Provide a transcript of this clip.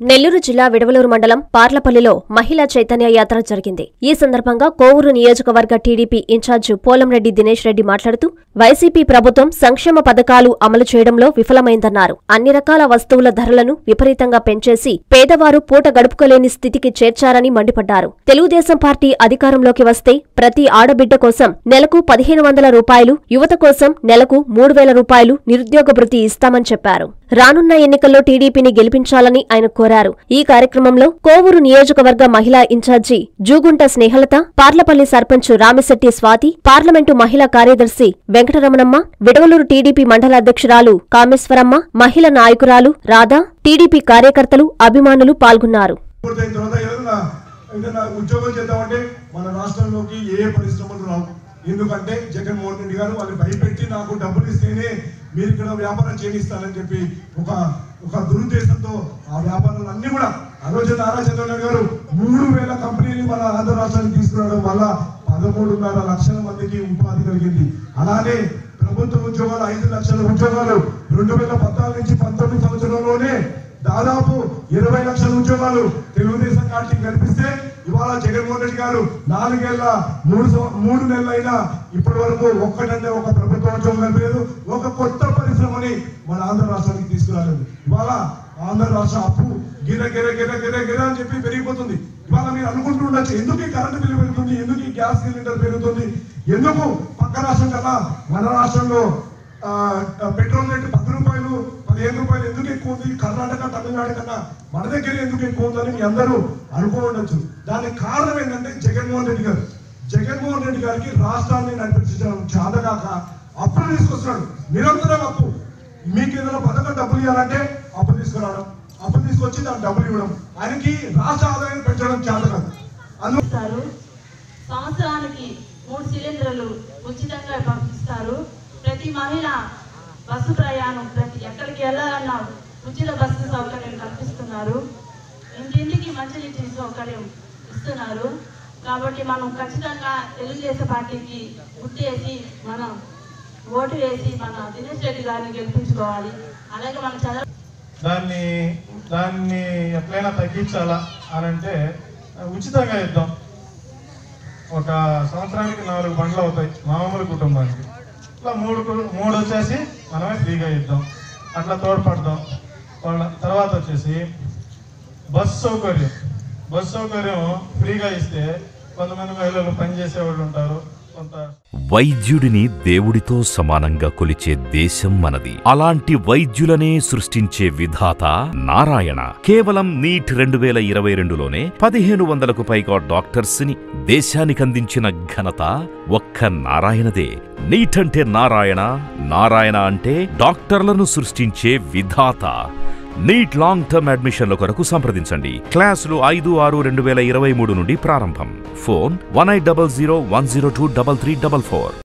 నెల్లూరు జిల్లా విడవలూరు మండలం పార్లపల్లిలో మహిళా చైతన్య యాత్ర జరిగింది ఈ సందర్భంగా కోవూరు నియోజకవర్గ టీడీపీ ఇన్ఛార్జ్ పోలంరెడ్డి దినేష్ రెడ్డి మాట్లాడుతూ వైసీపీ ప్రభుత్వం సంక్షేమ పథకాలు అమలు చేయడంలో విఫలమైందన్నారు అన్ని రకాల వస్తువుల ధరలను విపరీతంగా పెంచేసి పేదవారు పూట గడుపుకోలేని స్థితికి చేర్చారని మండిపడ్డారు తెలుగుదేశం పార్టీ అధికారంలోకి వస్తే ప్రతి ఆడబిడ్డ కోసం నెలకు పదిహేను వందల రూపాయలు యువత కోసం నెలకు మూడు వేల రూపాయలు నిరుద్యోగ భృతి ఇస్తామని చెప్పారు రానున్న ఎన్నికల్లో టీడీపీని గెలిపించాలని ఆయన కోరారు ఈ కార్యక్రమంలో కోవూరు నియోజకవర్గ మహిళా ఇన్ఛార్జి జూగుంట స్నేహలత పార్లపల్లి సర్పంచ్ రామిశెట్టి స్వాతి పార్లమెంటు మహిళా కార్యదర్శి వెంకటరమణమ్మ విడవలూరు టీడీపీ మండల అధ్యక్షురాలు కామేశ్వరమ్మ మహిళా నాయకురాలు రాధా టీడీపీ కార్యకర్తలు అభిమానులు పాల్గొన్నారు పూర్తయిన తర్వాత ఏదైనా ఏదైనా ఉద్యోగం చేద్దామంటే మన రాష్ట్రంలోకి ఏ పరిశ్రమలు రావు ఎందుకంటే జగన్మోహన్ రెడ్డి గారు వాళ్ళు భయపెట్టి నాకు డబ్బులు ఇస్తేనే మీరు ఇక్కడ వ్యాపారం చేయనిస్తానని చెప్పి ఒక ఒక దురుద్దేశంతో ఆ వ్యాపారాలు అన్ని కూడా ఆ రోజు నారా చంద్రబాబు గారు మూడు వేల కంపెనీలు మన ఆంధ్ర రాష్ట్రానికి తీసుకురావడం వల్ల పదమూడున్నర లక్షల మందికి ఉపాధి కలిగింది అలానే ప్రభుత్వ ఉద్యోగాలు ఐదు లక్షల ఉద్యోగాలు రెండు వేల పద్నాలుగు నుంచి పంతొమ్మిది సంవత్సరంలోనే దాదాపు ఇరవై లక్షల ఉద్యోగాలు తెలుగుదేశం పార్టీ కల్పిస్తే ఇవాళ జగన్మోహన్ రెడ్డి గారు నాలుగేళ్ల మూడు సం- మూడు నెలలైనా ఇప్పటి వరకు ఒక్కటంటే ఒక ప్రభుత్వ ఉద్యోగం కల్పలేదు ఒక కొత్త పరిశ్రమని మన ఆంధ్ర రాష్ట్రానికి తీసుకురాలేదు ఇవాళ ఆంధ్ర రాష్ట్ర అప్పు గిర గిర గిర గిర గిర అని చెప్పి పెరిగిపోతుంది ఇవాళ మీరు అనుకుంటూ ఉండొచ్చు ఎందుకు ఈ కరెంటు బిల్లు పెరుగుతుంది ఎందుకు ఈ గ్యాస్ సిలిండర్ పెరుగుతుంది ఎందుకు పక్క రాష్ట్రం కన్నా మన రాష్ట్రంలో ఆ, పెట్రోల్ రేటు పది రూపాయలు పదిహేను రూపాయలు ఎందుకు ఎక్కువ ఉంది కర్ణాటక తమిళనాడు కన్నా మన దగ్గర ఎందుకు ఎక్కువ ఉందని మీ అందరూ అనుకో ఉండొచ్చు దానికి కారణం ఏంటంటే జగన్మోహన్ రెడ్డి గారు జగన్మోహన్ రెడ్డి గారికి రాష్ట్రాన్ని నడిపించడం చాదగాక అప్పులు తీసుకొస్తున్నాడు నిరంతరం అప్పు మీకు ఏదైనా పథకం డబ్బులు ఇవ్వాలంటే అప్పు తీసుకురావడం అప్పు తీసుకొచ్చి దానికి డబ్బులు ఇవ్వడం ఆయనకి రాష్ట్ర ఆదాయం పెంచడం చాదగాదు అందులో ఇస్తారు సంవత్సరానికి మూడు సిలిండర్లు ఉచితంగా పంపిస్తారు ప్రతి మహిళ బస్సు ప్రయాణం ప్రతి ఎక్కడికి వెళ్ళాలన్నా ఉచిత బస్సు సౌకర్యం కల్పిస్తున్నారు ఇంటింటికి మంచినీటి సౌకర్యం ఇస్తున్నారు కాబట్టి మనం ఖచ్చితంగా తెలుగుదేశం పార్టీకి గుర్తేసి మనం ఓటు వేసి మన దినేష్ రెడ్డి గారిని గెలిపించుకోవాలి అలాగే మన చంద్ర దాన్ని దాన్ని ఎట్లయినా తగ్గించాలా అని అంటే ఉచితంగా ఇద్దాం ఒక సంవత్సరానికి నాలుగు బండ్లు అవుతాయి మామూలు కుటుంబానికి ఇట్లా మూడు కు- మూడు వచ్చేసి మనమే ఫ్రీగా ఇద్దాం అట్లా తోడ్పడదాం వాళ్ళ తర్వాత వచ్చేసి బస్ సౌకర్యం బస్ సౌకర్యం ఫ్రీగా ఇస్తే కొంతమంది మహిళలు పనిచేసేవాళ్ళు ఉంటారు కొంత వైద్యుడిని దేవుడితో సమానంగా కొలిచే దేశం మనది అలాంటి వైద్యులనే సృష్టించే విధాత నారాయణ కేవలం నీట్ రెండు వేల ఇరవై రెండులోనే పదిహేను వందలకు పైగా డాక్టర్స్ ని దేశానికందించిన ఘనత ఒక్క నారాయణదే నీట్ అంటే నారాయణ నారాయణ అంటే డాక్టర్లను సృష్టించే విధాత నీట్ లాంగ్ టర్మ్ అడ్మిషన్ల కొరకు సంప్రదించండి క్లాసులు ఐదు ఆరు రెండు వేల ఇరవై మూడు నుండి ప్రారంభం phone one eight double zero one zero two double three double four